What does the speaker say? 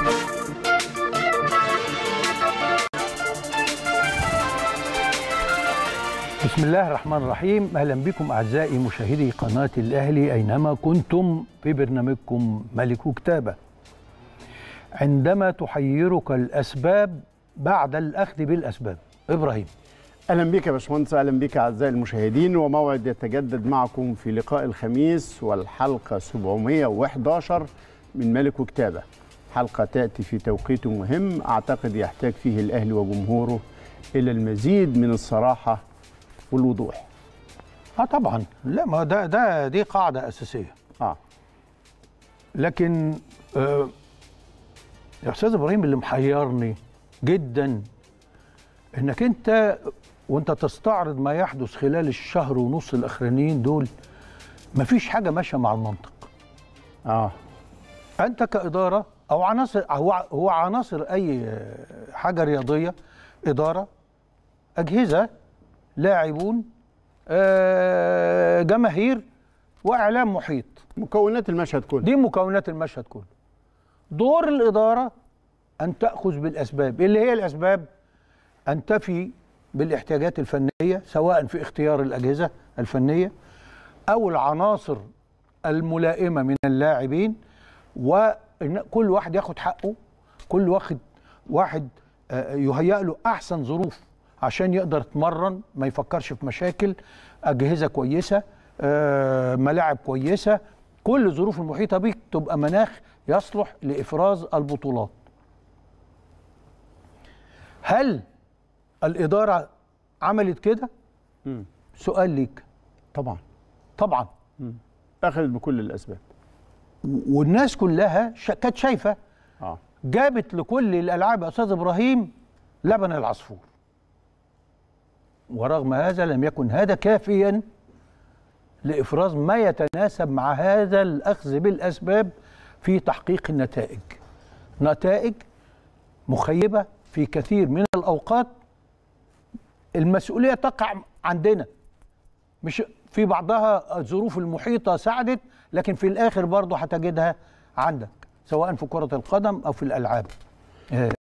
بسم الله الرحمن الرحيم اهلا بكم اعزائي مشاهدي قناه الاهلي اينما كنتم في برنامجكم ملك كتابه عندما تحيرك الاسباب بعد الاخذ بالاسباب ابراهيم اهلا بك يا باشمهندس اهلا بك اعزائي المشاهدين وموعد يتجدد معكم في لقاء الخميس والحلقه 711 من ملك وكتابه حلقه تاتي في توقيت مهم اعتقد يحتاج فيه الاهلي وجمهوره الى المزيد من الصراحه والوضوح اه طبعا لا ما ده ده دي قاعده اساسيه اه لكن آه يا استاذ ابراهيم اللي محيرني جدا انك انت وانت تستعرض ما يحدث خلال الشهر ونص الاخرانيين دول مفيش حاجه ماشيه مع المنطق اه انت كاداره او عناصر هو هو عناصر اي حاجه رياضيه اداره اجهزه لاعبون آه، جماهير واعلام محيط مكونات المشهد كله دي مكونات المشهد كله دور الاداره ان تاخذ بالاسباب اللي هي الاسباب ان تفي بالاحتياجات الفنيه سواء في اختيار الاجهزه الفنيه او العناصر الملائمه من اللاعبين وان كل واحد ياخد حقه كل واحد واحد آه، يهيأ له احسن ظروف عشان يقدر يتمرن ما يفكرش في مشاكل اجهزه كويسه آه، ملاعب كويسه كل الظروف المحيطه بيك تبقى مناخ يصلح لافراز البطولات هل الاداره عملت كده مم. سؤال ليك طبعا طبعا اخذت بكل الاسباب والناس كلها شا- كانت شايفه اه جابت لكل الالعاب يا استاذ ابراهيم لبن العصفور ورغم هذا لم يكن هذا كافيا لافراز ما يتناسب مع هذا الاخذ بالاسباب في تحقيق النتائج نتائج مخيبه في كثير من الاوقات المسؤوليه تقع عندنا مش في بعضها الظروف المحيطه ساعدت لكن في الاخر برضه هتجدها عندك سواء في كره القدم او في الالعاب